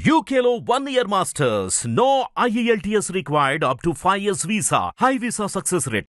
UKLO one year masters. No IELTS required up to 5 years visa. High visa success rate.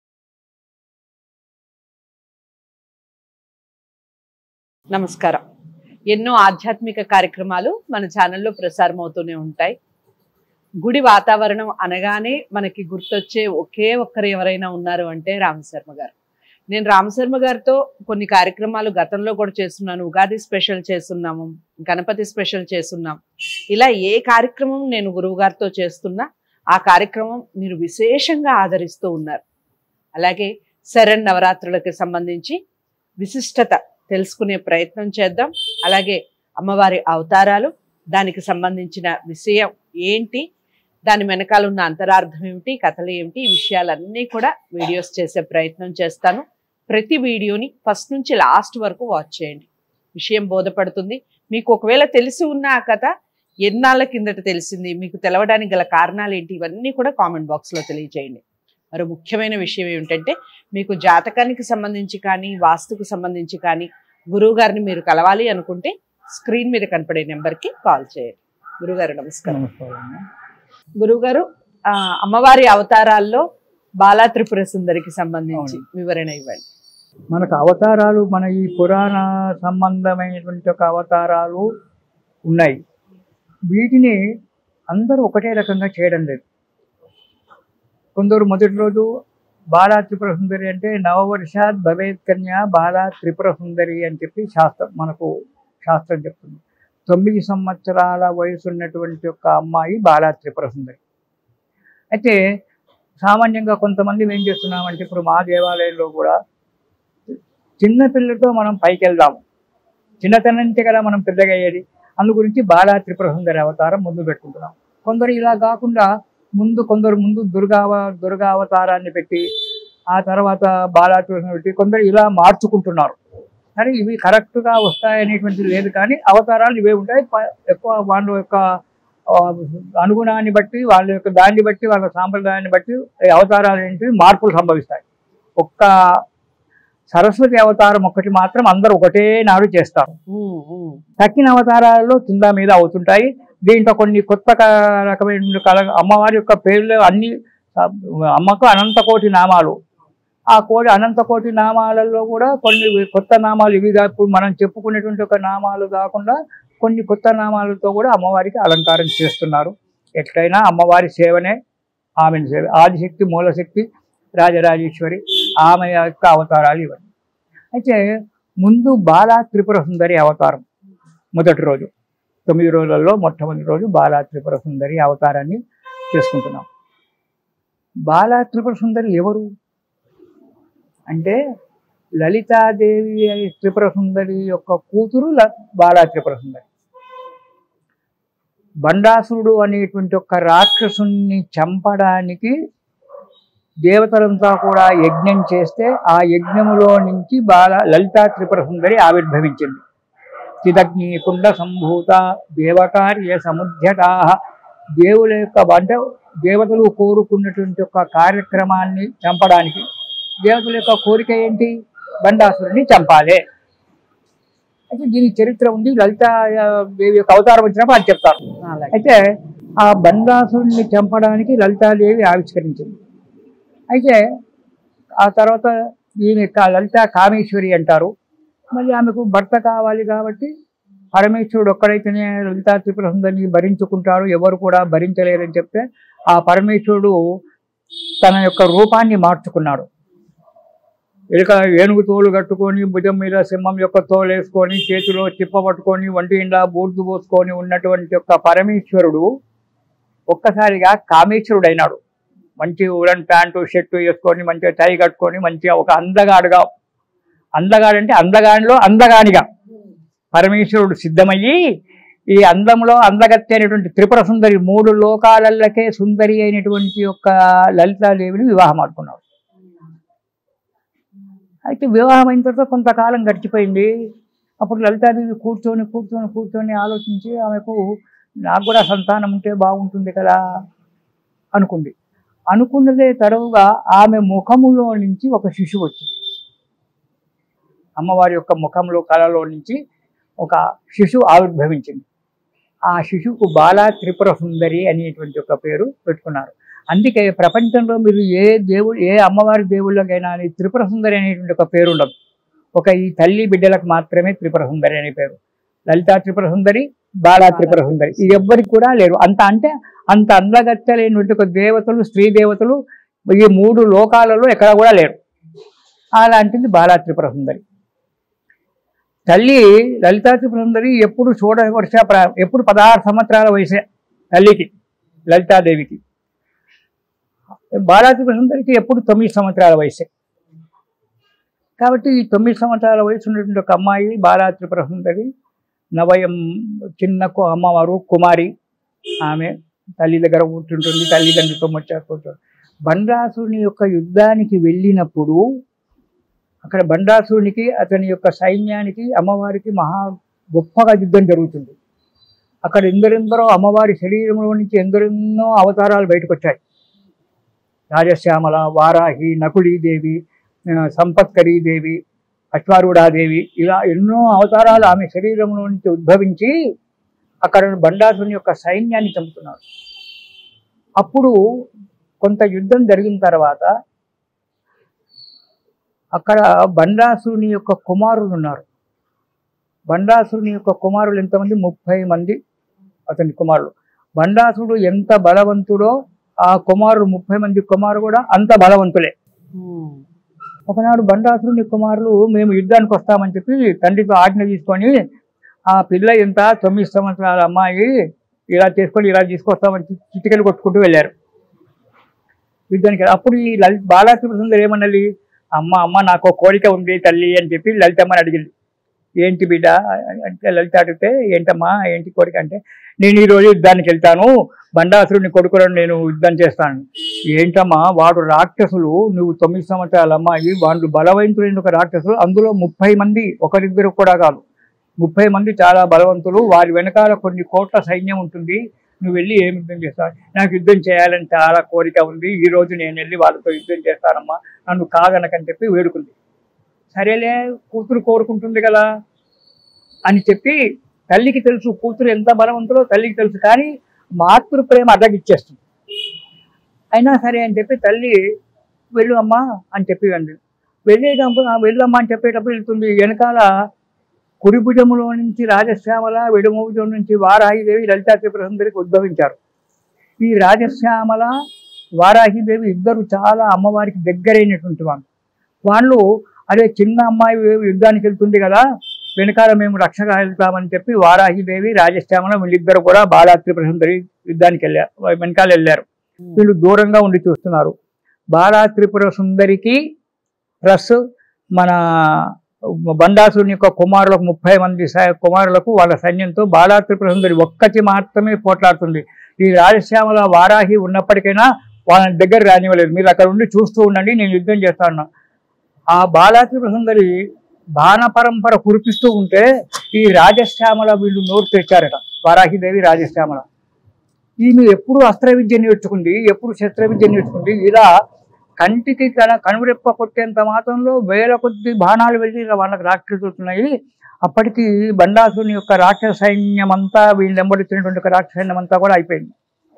నమస్కారం ఎన్నో ఆధ్యాత్మిక కార్యక్రమాలు మన ఛానల్లో ప్రసారం అవుతూనే ఉంటాయి గుడి వాతావరణం అనగానే మనకి గుర్తొచ్చే ఒకే ఒక్కరు ఎవరైనా ఉన్నారు అంటే రామశర్మ గారు నేను రామశర్మ గారితో కొన్ని కార్యక్రమాలు గతంలో కూడా చేస్తున్నాను ఉగాది స్పెషల్ చేస్తున్నాము గణపతి స్పెషల్ చేస్తున్నాం ఇలా ఏ కార్యక్రమం నేను గురువు గారితో చేస్తున్నా ఆ కార్యక్రమం మీరు విశేషంగా ఆదరిస్తూ ఉన్నారు అలాగే శరణ్ నవరాత్రులకు సంబంధించి విశిష్టత తెలుసుకునే ప్రయత్నం చేద్దాం అలాగే అమ్మవారి అవతారాలు దానికి సంబంధించిన విషయం ఏంటి దాని వెనకాల ఉన్న అంతరార్థం ఏమిటి కథలు ఏమిటి ఈ విషయాలన్నీ కూడా వీడియోస్ చేసే ప్రయత్నం చేస్తాను ప్రతి వీడియోని ఫస్ట్ నుంచి లాస్ట్ వరకు వాచ్ చేయండి విషయం బోధపడుతుంది మీకు ఒకవేళ తెలిసి ఉన్న ఆ కథ ఎన్నాళ్ళ కిందట తెలిసింది మీకు తెలవడానికి గల కారణాలు ఏంటి ఇవన్నీ కూడా కామెంట్ బాక్స్లో తెలియజేయండి మరో ముఖ్యమైన విషయం ఏమిటంటే మీకు జాతకానికి సంబంధించి కానీ వాస్తుకు సంబంధించి కానీ గురువు గారిని మీరు కలవాలి అనుకుంటే స్క్రీన్ మీద కనపడే నెంబర్కి కాల్ చేయండి గురుగారు నమస్కారం నమస్కారం గురుగారు ఆ, అమ్మవారి అవతారాల్లో బాలా త్రిపుర సుందరికి సంబంధించి అవును. వివరణ ఇవ్వండి మనకు అవతారాలు మన ఈ పురాణ సంబంధమైనటువంటి ఒక అవతారాలు ఉన్నాయి వీటిని అందరూ ఒకటే రకంగా చేయడం లేదు కొందరు మొదటి రోజు బాలా త్రిపుర సుందరి అంటే నవవర్షాత్ భవేత్ కన్య బాలా త్రిపుర సుందరి అని చెప్పి శాస్త్రం మనకు శాస్త్రం చెప్తుంది తొమ్మిది సంవత్సరాల వయసు ఉన్నటువంటి ఒక అమ్మాయి బాలా త్రిపుర సుందరి అయితే సామాన్యంగా కొంతమంది ఏం చేస్తున్నామంటే ఇప్పుడు మా దేవాలయంలో కూడా చిన్న పిల్లలతో మనం పైకి వెళ్దాము చిన్నతనం నుంచే కదా మనం పెద్దగా అయ్యేది అందు గురించి బాలా త్రిపుర సుందరి అవతారం ముందు పెట్టుకుంటున్నాం కొందరు ఇలా కాకుండా ముందు కొందరు ముందు దుర్గావ దుర్గా అవతారాన్ని పెట్టి ఆ తర్వాత బాలా త్రిపుర సుందరి పెట్టి కొందరు ఇలా మార్చుకుంటున్నారు కానీ ఇవి కరెక్ట్గా వస్తాయనేటువంటిది లేదు కానీ అవతారాలు ఇవే ఉంటాయి ప- ఎక్కువ వాళ్ళ యొక్క ఆ, అనుగుణాన్ని బట్టి వాళ్ళ యొక్క దాన్ని బట్టి వాళ్ళ సాంప్రదాయాన్ని బట్టి ఈ అవతారాలు ఏంటి మార్పులు సంభవిస్తాయి ఒక్క సరస్వతి అవతారం ఒక్కటి మాత్రం అందరూ ఒకటే నాడు చేస్తారు ఉమ్, ఉమ్, తక్కిన అవతారాలలో కింద మీద అవుతుంటాయి దీంట్లో కొన్ని కొత్త క- రకమైన కల అమ్మవారి యొక్క పేర్లు అన్ని ఆ, అమ్మకు అనంత కోటి నామాలు ఆ కోటి అనంత కోటి నామాలలో కూడా కొన్ని కొత్త నామాలు ఇవి కా- ఇప్పుడు మనం చెప్పుకునేటువంటి ఒక నామాలు కాకుండా కొన్ని కొత్త నామాలతో కూడా అమ్మవారికి అలంకారం చేస్తున్నారు ఎట్లయినా అమ్మవారి సేవనే ఆమెను సేవ ఆదిశక్తి మూలశక్తి రాజరాజేశ్వరి ఆమె యొక్క అవతారాలు ఇవన్నీ అయితే ముందు బాలా త్రిపుర సుందరి అవతారం మొదటి రోజు తొమ్మిది రోజులలో మొట్టమొదటి రోజు బాలా త్రిపుర సుందరి అవతారాన్ని చేసుకుంటున్నాం బాలా త్రిపుర సుందరి ఎవరు అంటే లలితాదేవి త్రిపుర సుందరి యొక్క కూతురు ల- బాలా త్రిపుర సుందరి బండాసురుడు అనేటువంటి ఒక రాక్షసుని చంపడానికి దేవతలంతా కూడా యజ్ఞం చేస్తే ఆ యజ్ఞములో నుంచి బాల లలితా త్రిపుర సుందరి ఆవిర్భవించింది చిదగ్ని కుండ సంభూత దేవకార్య సముద్యతా దేవుల యొక్క అంటే దేవతలు కోరుకున్నటువంటి ఒక కార్యక్రమాన్ని చంపడానికి దేవతల యొక్క కోరిక ఏంటి బండాసురుడిని చంపాలి అయితే దీనికి చరిత్ర ఉంది లలిత ఆ, దేవి యొక్క అవతారం వచ్చినప్పుడు అది చెప్తారు అలాగే అయితే ఆ బండాసురుడిని చంపడానికి లలితాదేవి ఆవిష్కరించింది అయితే ఆ తర్వాత ఈమె కా- లలిత కామేశ్వరి అంటారు మళ్ళీ ఆమెకు భర్త కావాలి కాబట్టి పరమేశ్వరుడు ఒక్కడైతేనే లలితా త్రిపుర సుందరిని భరించుకుంటాడు ఎవరు కూడా భరించలేరని చెప్తే ఆ పరమేశ్వరుడు తన యొక్క రూపాన్ని మార్చుకున్నాడు ఎలుక ఏనుగు తోలు కట్టుకొని భుజం మీద సింహం యొక్క తోలు వేసుకొని చేతిలో చిప్ప పట్టుకొని వంటి ఇండా బూర్దు పోసుకొని ఉన్నటువంటి యొక్క పరమేశ్వరుడు ఒక్కసారిగా కామేశ్వరుడైనాడు మంచి ఉడన్ ప్యాంటు షర్టు వేసుకొని మంచిగా టై కట్టుకొని మంచిగా ఒక అందగాడుగా అందగాడంటే అందగాడిలో అందగానిగా పరమేశ్వరుడు సిద్ధమయ్యి ఈ అందంలో అందగత్తి అయినటువంటి త్రిపుర సుందరి మూడు లోకాలకే సుందరి అయినటువంటి యొక్క లలితాదేవిని వివాహం ఆడుకున్నాడు అయితే వివాహం అయిన తర్వాత కొంతకాలం గడిచిపోయింది అప్పుడు లలితాదేవి కూర్చొని కూర్చొని కూర్చొని ఆలోచించి ఆమెకు నాకు కూడా సంతానం ఉంటే బాగుంటుంది కదా అనుకుంది అనుకున్నదే తడవుగా ఆమె ముఖములో నుంచి ఒక శిశువు వచ్చింది అమ్మవారి యొక్క ముఖంలో కళలో నుంచి ఒక శిశువు ఆవిర్భవించింది ఆ శిశువుకు బాలా త్రిపుర సుందరి అనేటువంటి ఒక పేరు పెట్టుకున్నారు అందుకే ప్రపంచంలో మీరు ఏ దేవుడు ఏ అమ్మవారి దేవుళ్ళకైనా అని త్రిపుర సుందరి అనేటువంటి ఒక పేరు ఉండదు ఒక ఈ తల్లి బిడ్డలకు మాత్రమే త్రిపుర సుందరి అనే పేరు లలితా త్రిపుర సుందరి బాలా త్రిపుర సుందరి ఇది ఎవ్వరికి కూడా లేరు అంత అంటే అంత అందగత్తలేనటువంటి ఒక దేవతలు స్త్రీ దేవతలు ఈ మూడు లోకాలలో ఎక్కడ కూడా లేరు అలాంటిది బాలా త్రిపుర సుందరి తల్లి లలితా త్రిపుర సుందరి ఎప్పుడు చూడ వర్ష ప్ర- ఎప్పుడు పదహారు సంవత్సరాల వయసే తల్లికి లలితాదేవికి బాలా త్రిపుర సుందరికి ఎప్పుడు తొమ్మిది సంవత్సరాల వయసే కాబట్టి ఈ తొమ్మిది సంవత్సరాల వయసు ఉన్నటువంటి ఒక అమ్మాయి బాలా త్రిపుర సుందరి నవయం చిన్న కు- అమ్మవారు కుమారి ఆమె తల్లి దగ్గర కూర్చుంటుంది తల్లిదండ్రులతో ముచ్చట కూర్చోండి బండాసుని యొక్క యుద్ధానికి వెళ్ళినప్పుడు అక్కడ బండాసురునికి అతని యొక్క సైన్యానికి అమ్మవారికి మహా గొప్పగా యుద్ధం జరుగుతుంది అక్కడ ఎందరెందరో అమ్మవారి శరీరంలో నుంచి ఎందరెన్నో అవతారాలు బయటకు వచ్చాయి రాజశ్యామల వారాహి నకుళీదేవి ఆ, సంపత్కరీదేవి అశ్వారూఢాదేవి ఇలా ఎన్నో అవతారాలు ఆమె శరీరంలో నుంచి ఉద్భవించి అక్కడ బండాసుని యొక్క సైన్యాన్ని చంపుతున్నారు అప్పుడు కొంత యుద్ధం జరిగిన తర్వాత అక్కడ బండాసుని యొక్క కుమారులు ఉన్నారు బండాసుని యొక్క కుమారులు ఎంతమంది ముప్పై మంది అతని కుమారులు బండాసుడు ఎంత బలవంతుడో ఆ కుమారుడు ముప్పై మంది కుమారులు కూడా అంత బలవంతులే ఉమ్. ఒకనాడు బండాసురుని కుమారులు మేము యుద్ధానికి వస్తామని చెప్పి తండ్రితో ఆజ్ఞ తీసుకొని ఆ పిల్ల ఎంత తొమ్మిది సంవత్సరాల అమ్మాయి ఇలా చేసుకొని ఇలా తీసుకొస్తామని చి- చిటికెలు కొట్టుకుంటూ వెళ్ళారు యుద్ధానికి అప్పుడు ఈ లలిత బాలాత్రిపుర సుందరి ఏమన్నది అమ్మ అమ్మ నాకు ఒక కోరిక ఉంది తల్లి అని చెప్పి లలితమ్మని అడిగింది ఏంటి బిడ్డ అంటే లలిత అడిగితే ఏంటమ్మా ఏంటి కోరిక అంటే నేను ఈరోజు యుద్ధానికి వెళ్తాను బండాసురుని కొడుకులను నేను యుద్ధం చేస్తాను ఏంటమ్మా వాడు రాక్షసులు నువ్వు తొమ్మిది సంవత్సరాల అమ్మాయి వాళ్ళు బలవంతులైన ఒక రాక్షసులు అందులో ముప్పై మంది ఒకరిద్దరు కూడా కాదు ముప్పై మంది చాలా బలవంతులు వారి వెనకాల కొన్ని కోట్ల సైన్యం ఉంటుంది నువ్వు వెళ్ళి ఏం యుద్ధం చేస్తావు నాకు యుద్ధం చేయాలని చాలా కోరిక ఉంది ఈ రోజు నేను వెళ్ళి వాళ్ళతో యుద్ధం చేస్తానమ్మా నన్ను కాదనకని చెప్పి వేడుకుంది సరేలే కూతురు కోరుకుంటుంది కదా అని చెప్పి తల్లికి తెలుసు కూతురు ఎంత బలవంతులో తల్లికి తెలుసు కానీ మాతృ ప్రేమ అడ్డగిచ్చేస్తుంది అయినా సరే అని చెప్పి తల్లి వెళ్ళు అమ్మా అని చెప్పి అంది వెళ్ళేటప్పుడు "ఆ, వెళ్ళమ్మా అని చెప్పేటప్పుడు వెళ్తుంది వెనకాల కుడి భుజములో నుంచి రాజశ్యామల వెడుమ భుజం నుంచి వారాహిదేవి లలితా త్రిపుర సుందరికి ఉద్భవించారు ఈ రాజశ్యామల వారాహిదేవి ఇద్దరు చాలా అమ్మవారికి దగ్గరైనటువంటి వాళ్ళు వాళ్ళు అదే చిన్న అమ్మాయి యుద్ధానికి వెళ్తుంది కదా వెనకాల మేము రక్షగా వెళ్తామని చెప్పి వారాహిదేవి రాజశ్యామల వీళ్ళిద్దరు కూడా బాలా త్రిపుర సుందరి యుద్ధానికి వెళ్ళారు వెనకాల వెళ్ళారు వీళ్ళు దూరంగా ఉండి చూస్తున్నారు బాలా త్రిపుర సుందరికి ప్లస్ మన బండాసుని యొక్క కుమారులకు ముప్పై మంది సై- కుమారులకు వాళ్ళ సైన్యంతో బాలా త్రిపుర సుందరి ఒక్కటి మాత్రమే పోట్లాడుతుంది ఈ రాజశ్యామల వారాహి ఉన్నప్పటికైనా వాళ్ళని దగ్గర రానివ్వలేదు మీరు అక్కడ ఉండి చూస్తూ ఉండండి నేను యుద్ధం చేస్తాను ఆ బాలా త్రిపుర సుందరి బాణ పరంపర కురిపిస్తూ ఉంటే ఈ రాజశ్యామల వీళ్ళు నోరు తెచ్చారట వారాహిదేవి రాజశ్యామల ఈమె ఎప్పుడు అస్త్ర విద్య నేర్చుకుంది ఎప్పుడు శస్త్ర విద్య నేర్చుకుంది ఇలా కంటికి కన కనురెప్ప కొట్టేంత మాత్రంలో వేల కొద్ది బాణాలు వెళ్ళి ఇలా వాళ్ళకి రాక్షసుతున్నాయి అప్పటికి బండాసుని యొక్క రాక్షస సైన్యం అంతా వీళ్ళు వెంబడించినటువంటి ఒక రాక్షస సైన్యం అంతా కూడా అయిపోయింది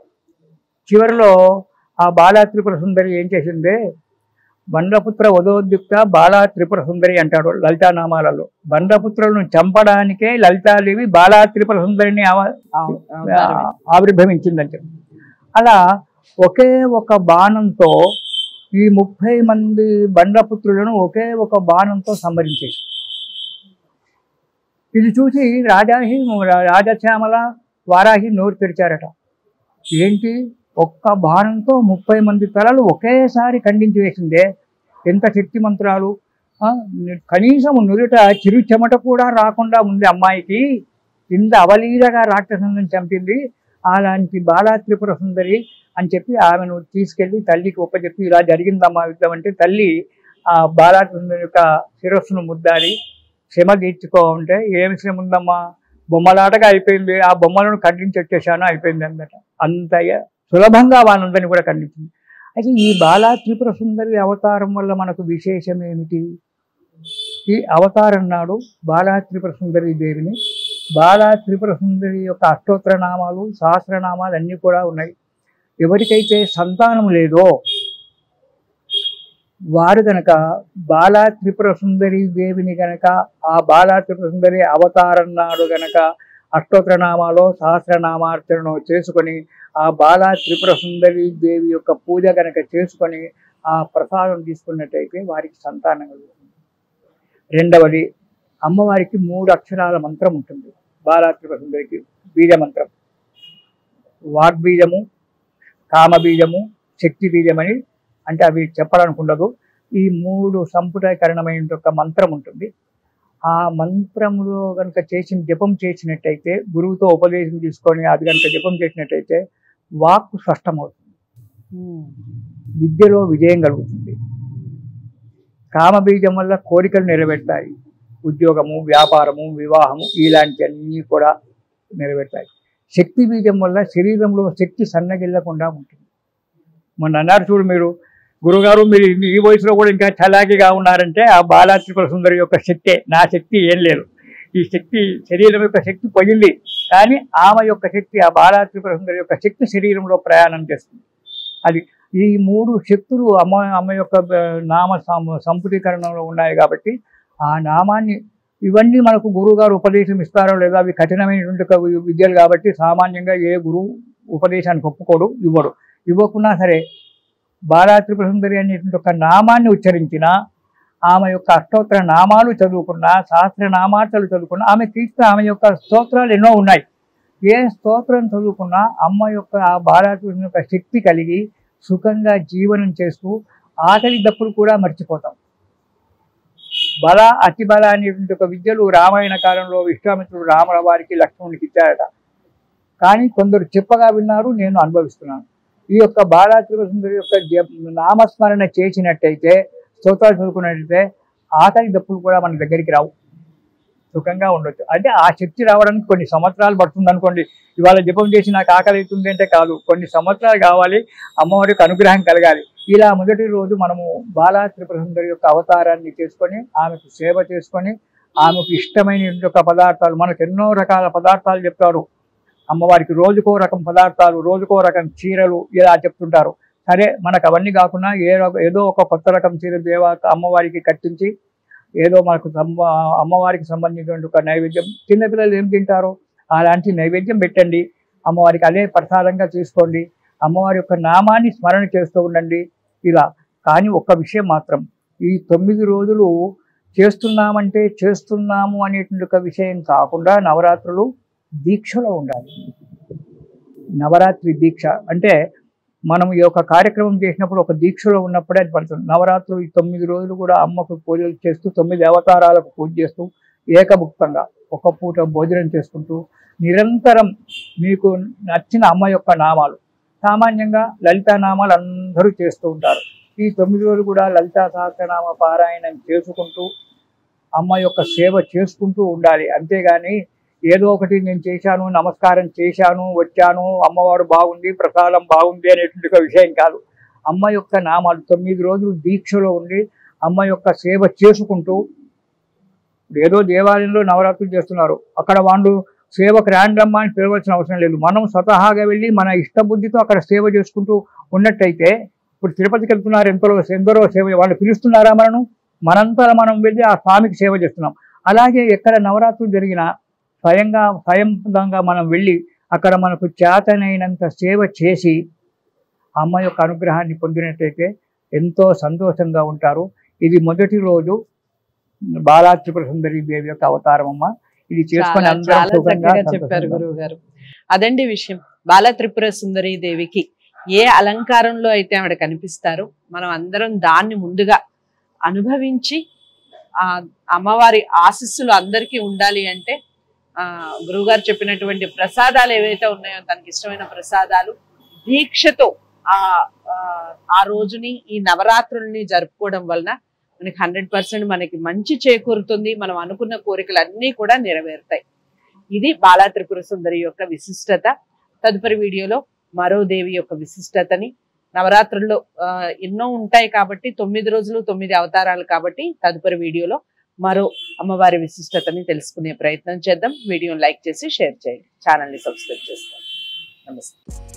చివరిలో ఆ బాలా త్రిపుర సుందరి ఏం చేసింది బండపుత్ర వధోద్యుక్త బాలా త్రిపుర సుందరి అంటాడు లలితానామాలలో బండపుత్రులను చంపడానికే లలితాదేవి బాలా త్రిపుర సుందరిని ఆవ- అవును, అవతారమే. ఆవిర్భవించిందని చెప్పి అలా ఒకే ఒక బాణంతో ఈ ముప్పై మంది బండపుత్రులను ఒకే ఒక బాణంతో సంహరించేసి ఇది చూసి రాజాహి రాజశ్యామల వారాహి నోరు తెరిచారట ఏంటి ఒక్క బాణంతో ముప్పై మంది తలలు ఒకేసారి ఖండించి వేసిందే ఎంత శక్తిమంతురాలు ఆ, ని- కనీసం నుదుట చిరు చెమట కూడా రాకుండా ఉంది అమ్మాయికి ఇంత అవలీలగా రాక్షసుని చంపింది అలాంటి బాలా త్రిపుర సుందరి అని చెప్పి ఆమెను తీసుకెళ్లి తల్లికి ఒప్పచెప్పి ఇలా జరిగిందమ్మా యుద్ధం అంటే తల్లి ఆ బాలా సుందరి యొక్క శిరస్సును ముద్దాడి శ్రమ తీర్చుకో ఉంటే ఏమి శ్రమ ఉందమ్మా బొమ్మలాటగా అయిపోయింది ఆ బొమ్మలను ఖండించి వచ్చేసాను అయిపోయింది అందట అంత సులభంగా వాళ్ళందరినీ కూడా ఖండించింది అయితే ఈ బాలా త్రిపుర సుందరి అవతారం వల్ల మనకు విశేషం ఏమిటి ఈ అవతారం నాడు బాలా త్రిపుర సుందరి దేవిని బాల త్రిపుర సుందరి యొక్క అష్టోత్తర నామాలు సహస్రనామాలు అన్నీ కూడా ఉన్నాయి ఎవరికైతే సంతానం లేదో వారు గనక బాలా త్రిపుర సుందరి దేవిని గనక ఆ బాలా త్రిపుర సుందరి అవతారం నాడు గనక అష్టోత్తర నామాలో సహస్రనామార్చనను చేసుకొని ఆ బాలా త్రిపుర సుందరి దేవి యొక్క పూజ గనక చేసుకొని ఆ ప్రసాదం తీసుకున్నట్టయితే వారికి సంతానం కలుగుతుంది రెండవది అమ్మవారికి మూడు అక్షరాల మంత్రం ఉంటుంది బాలా త్రిపుర సుందరికి బీజ మంత్రం వాగ్బీజము కామబీజము శక్తి బీజమని అంటే అవి చెప్పడానికి ఉండదు ఈ మూడు సంపుటీకరణమైన ఒక మంత్రం ఉంటుంది ఆ మంత్రంలో కనుక చేసిన జపం చేసినట్టయితే గురువుతో ఉపదేశం తీసుకొని అది కనుక జపం చేసినట్టయితే వాక్కు స్పష్టమవుతుంది ఉమ్. విద్యలో విజయం కలుగుతుంది కామబీజం వల్ల కోరికలు నెరవేరుతాయి ఉద్యోగము వ్యాపారము వివాహము ఇలాంటివన్నీ కూడా నెరవేరుతాయి శక్తి బీజం వల్ల శరీరంలో శక్తి సన్నగిల్లకుండా ఉంటుంది మొన్న అన్నారు చూడు మీరు గురుగారు మీరు ఇన్ని- ఈ వయసులో కూడా ఇంకా చలాకీగా ఉన్నారంటే ఆ బాలాత్రిపుర సుందరి యొక్క శక్తే నా శక్తి ఏం లేదు ఈ శక్తి శరీరం యొక్క శక్తి పోయింది కానీ ఆమె యొక్క శక్తి ఆ బాలాత్రిపుర సుందరి యొక్క శక్తి శరీరంలో ప్రయాణం చేస్తుంది అది ఈ మూడు శక్తులు అమ్మ అమ్మ యొక్క ఆ, నామ సం- సంపుటీకరణలో ఉన్నాయి కాబట్టి ఆ నామాన్ని ఇవన్నీ మనకు గురువు గారు ఉపదేశం ఇస్తారో లేదా అవి కఠినమైనటువంటి ఒక వి- విద్యలు కాబట్టి సామాన్యంగా ఏ గురువు ఉపదేశానికి ఒప్పుకోడు ఇవ్వడు ఇవ్వకున్నా సరే బాలా త్రిపుర సుందరి అనేటువంటి ఒక నామాన్ని ఉచ్చరించిన ఆమె యొక్క అష్టోత్తర నామాలు చదువుకున్నా సహస్ర నామార్తలు చదువుకున్నా ఆమె తీస్తే ఆమె యొక్క స్తోత్రాలు ఎన్నో ఉన్నాయి ఏ స్తోత్రం చదువుకున్నా అమ్మ యొక్క ఆ బాలాత్రిపుర యొక్క శక్తి కలిగి సుఖంగా జీవనం చేస్తూ ఆకలి దప్పులు కూడా మర్చిపోతాం బల అతి బల అనేటువంటి ఒక విద్యలు రామాయణ కాలంలో విశ్వామిత్రుడు రాముల వారికి లక్ష్మణునికి ఇచ్చారట కానీ కొందరు చెప్పగా విన్నారు నేను అనుభవిస్తున్నాను ఈ యొక్క బాలా త్రిపుర సుందరి యొక్క జప- నామస్మరణ చేసినట్టయితే స్తోత్రాలు చదువుకున్నట్టయితే ఆకలి దప్పులు కూడా మన దగ్గరికి రావు సుఖంగా ఉండొచ్చు అంటే ఆ శక్తి రావడానికి కొన్ని సంవత్సరాలు పడుతుంది అనుకోండి ఇవాళ జపం చేసి నాకు ఆకలి అవుతుంది అంటే కాదు కొన్ని సంవత్సరాలు కావాలి అమ్మవారి యొక్క అనుగ్రహం కలగాలి ఇలా మొదటి రోజు మనము బాలా త్రిపుర సుందరి యొక్క అవతారాన్ని చేసుకొని ఆమెకు సేవ చేసుకొని ఆమెకు ఇష్టమైన యొక్క పదార్థాలు మనకు ఎన్నో రకాల పదార్థాలు చెప్తారు అమ్మవారికి రోజుకో రకం పదార్థాలు రోజుకో రకం చీరలు ఇలా చెప్తుంటారు సరే మనకు అవన్నీ కాకుండా ఏ రక- ఏదో ఒక కొత్త రకం చీర దేవత అమ్మవారికి కట్టించి ఏదో మనకు సంబ- అమ్మవారికి సంబంధించినటువంటి ఒక నైవేద్యం చిన్నపిల్లలు ఏం తింటారో అలాంటి నైవేద్యం పెట్టండి అమ్మవారికి అదే ప్రసాదంగా తీసుకోండి అమ్మవారి యొక్క నామాన్ని స్మరణ చేస్తూ ఉండండి ఇలా కానీ ఒక్క విషయం మాత్రం ఈ తొమ్మిది రోజులు చేస్తున్నామంటే చేస్తున్నాము అనేటువంటి ఒక విషయం కాకుండా నవరాత్రులు దీక్షలో ఉండాలి నవరాత్రి దీక్ష అంటే మనం ఈ యొక్క కార్యక్రమం చేసినప్పుడు ఒక దీక్షలో ఉన్నప్పుడే అది పడుతుంది నవరాత్రులు ఈ తొమ్మిది రోజులు కూడా అమ్మకు పూజలు చేస్తూ తొమ్మిది అవతారాలకు పూజ చేస్తూ ఏకభుక్తంగా ఒక పూట భోజనం చేసుకుంటూ నిరంతరం మీకు నచ్చిన అమ్మ యొక్క నామాలు సామాన్యంగా లలితా నామాలు అందరూ చేస్తూ ఉంటారు ఈ తొమ్మిది రోజులు కూడా లలితా సహస్రనామ పారాయణం చేసుకుంటూ అమ్మ యొక్క సేవ చేసుకుంటూ ఉండాలి అంతేగాని ఏదో ఒకటి నేను చేశాను నమస్కారం చేశాను వచ్చాను అమ్మవారు బాగుంది ప్రసాదం బాగుంది అనేటువంటి ఒక విషయం కాదు అమ్మ యొక్క నామాలు తొమ్మిది రోజులు దీక్షలో ఉండి అమ్మ యొక్క సేవ చేసుకుంటూ ఇప్పుడు ఏదో దేవాలయంలో నవరాత్రులు చేస్తున్నారు అక్కడ వాళ్ళు సేవకు రాండమ్మా అని పిలవలసిన అవసరం లేదు మనం స్వతహాగా వెళ్ళి మన ఇష్టబుద్ధితో అక్కడ సేవ చేసుకుంటూ ఉన్నట్టయితే ఇప్పుడు తిరుపతికి వెళ్తున్నారు ఎంతలో ఎందరో సేవ వాళ్ళు పిలుస్తున్నారా మనను మనంతా మనం వెళ్ళి ఆ స్వామికి సేవ చేస్తున్నాం అలాగే ఎక్కడ నవరాత్రులు జరిగినా స్వయంగా స్వయంగా మనం వెళ్ళి అక్కడ మనకు చేతనైనంత సేవ చేసి అమ్మ యొక్క అనుగ్రహాన్ని పొందినట్టయితే ఎంతో సంతోషంగా ఉంటారు ఇది మొదటి రోజు బాలా త్రిపుర సుందరి దేవి యొక్క అవతారం అమ్మ ఇది చేసుకొని చాలా అందరం చాలా సుఖంగా చక్కగా చెప్పారు సంతోషంగా గురువు గారు అదండి విషయం బాల త్రిపుర సుందరి దేవికి ఏ అలంకారంలో అయితే ఆవిడ కనిపిస్తారో మనం అందరం దాన్ని ముందుగా అనుభవించి ఆ అమ్మవారి ఆశీస్సులు అందరికీ ఉండాలి అంటే ఆ గురువుగారు చెప్పినటువంటి ప్రసాదాలు ఏవైతే ఉన్నాయో తనకి ఇష్టమైన ప్రసాదాలు దీక్షతో ఆ ఆ, ఆ రోజుని ఈ నవరాత్రుల్ని జరుపుకోవడం వలన మనకి హండ్రెడ్ పర్సెంట్ మనకి మంచి చేకూరుతుంది మనం అనుకున్న కోరికలు అన్నీ కూడా నెరవేరుతాయి ఇది బాలా త్రిపుర సుందరి యొక్క విశిష్టత తదుపరి వీడియోలో మరో దేవి యొక్క విశిష్టతని నవరాత్రుల్లో ఆ, ఎన్నో ఉంటాయి కాబట్టి తొమ్మిది రోజులు తొమ్మిది అవతారాలు కాబట్టి తదుపరి వీడియోలో మరో అమ్మవారి విశిష్టతని తెలుసుకునే ప్రయత్నం చేద్దాం వీడియోని లైక్ చేసి షేర్ చేయండి ఛానల్ని సబ్స్క్రైబ్ చేసుకోండి నమస్తే